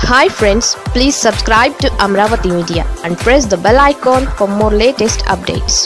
hi friends please subscribe to Amaravati media and press the bell icon for more latest updates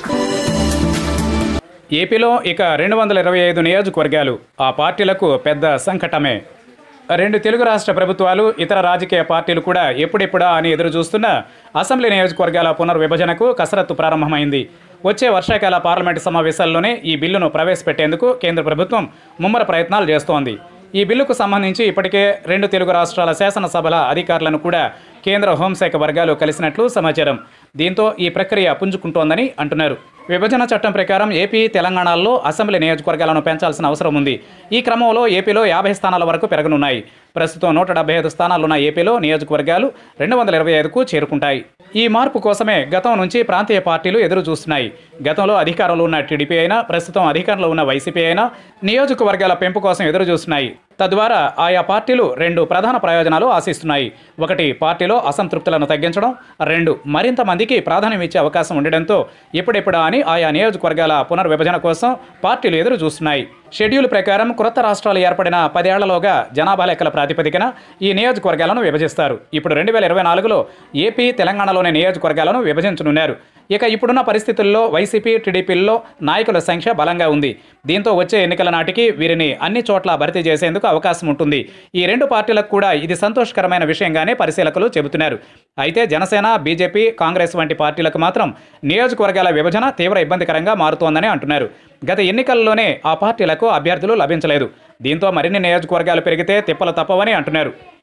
ఏపీలో ఇక రెండు వందల ఇరవై ఐదు నియోజకవర్గాలు ఆ పార్టీలకు పెద్ద సంకటమే రెండు తెలుగు రాష్ట్ర ప్రభుత్వాలు ఇతర రాజకీయ పార్టీలు కూడా ఎప్పుడెప్పుడా అని ఎదురు చూస్తున్న అసెంబ్లీ నియోజకవర్గాల పునర్విభజనకు కసరత్తు ప్రారంభమైంది వచ్చే వర్షాకాల పార్లమెంటు సమావేశాల్లోనే ఈ బిల్లును ప్రవేశపెట్టేందుకు కేంద్ర ప్రభుత్వం ముమ్మర ప్రయత్నాలు చేస్తోంది ఈ బిల్లుకు సంబంధించి ఇప్పటికే రెండు తెలుగు రాష్ట్రాల శాసనసభల అధికారులను కూడా కేంద్ర హోంశాఖ వర్గాలు కలిసినట్లు సమాచారం దీంతో ఈ ప్రక్రియ పుంజుకుంటోందని అంటున్నారు విభజన చట్టం ప్రకారం ఏపీ తెలంగాణలో అసెంబ్లీ నియోజకవర్గాలను పెంచాల్సిన అవసరం ఉంది ఈ క్రమంలో ఏపీలో యాభై స్థానాల వరకు పెరగనున్నాయి ప్రస్తుతం నూట డెబ్బై ఐదు స్థానాలున్న ఏపీలో నియోజకవర్గాలు రెండు వందల ఇరవై ఐదుకు చేరుకుంటాయి ఈ మార్పు కోసమే గతం నుంచి ప్రాంతీయ పార్టీలు ఎదురు చూస్తున్నాయి గతంలో అధికారంలో ఉన్న టీడీపీ అయినా ప్రస్తుతం అధికారంలో ఉన్న వైసీపీ అయినా నియోజకవర్గాల పెంపు కోసం ఎదురు చూస్తున్నాయి తద్వారా ఆయా పార్టీలు రెండు ప్రధాన ప్రయోజనాలు ఆశిస్తున్నాయి ఒకటి పార్టీలో అసంతృప్తులను తగ్గించడం రెండు మరింత మందికి ప్రాధాన్యం ఇచ్చే అవకాశం ఉండడంతో ఎప్పుడెప్పుడా అని ఆయా నియోజకవర్గాల పునర్విభజన కోసం పార్టీలు ఎదురు చూస్తున్నాయి షెడ్యూల్ ప్రకారం కొత్త రాష్ట్రాలు ఏర్పడిన పదేళ్లలోగా జనాభా లెక్కల ప్రాతిపదికన ఈ నియోజకవర్గాలను విభజిస్తారు ఇప్పుడు రెండు వేల ఇరవై నాలుగులో ఏపీ తెలంగాణలోని నియోజకవర్గాలను విభజించనున్నారు ఇక ఇప్పుడున్న పరిస్థితుల్లో వైసీపీ టీడీపీల్లో నాయకుల సంఖ్య బలంగా ఉంది దీంతో వచ్చే ఎన్నికల నాటికి వీరిని అన్ని చోట్ల భర్తీ చేసేందుకు అవకాశం ఉంటుంది ఈ రెండు పార్టీలకు కూడా ఇది సంతోషకరమైన విషయంగానే పరిశీలకులు చెబుతున్నారు అయితే జనసేన బీజేపీ కాంగ్రెస్ వంటి పార్టీలకు మాత్రం నియోజకవర్గాల విభజన తీవ్ర ఇబ్బందికరంగా మారుతోందని అంటున్నారు గత ఎన్నికల్లోనే ఆ పార్టీలకు అభ్యర్థులు లభించలేదు దీంతో మరిన్ని నియోజకవర్గాలు పెరిగితే తిప్పలు తప్పవని అంటున్నారు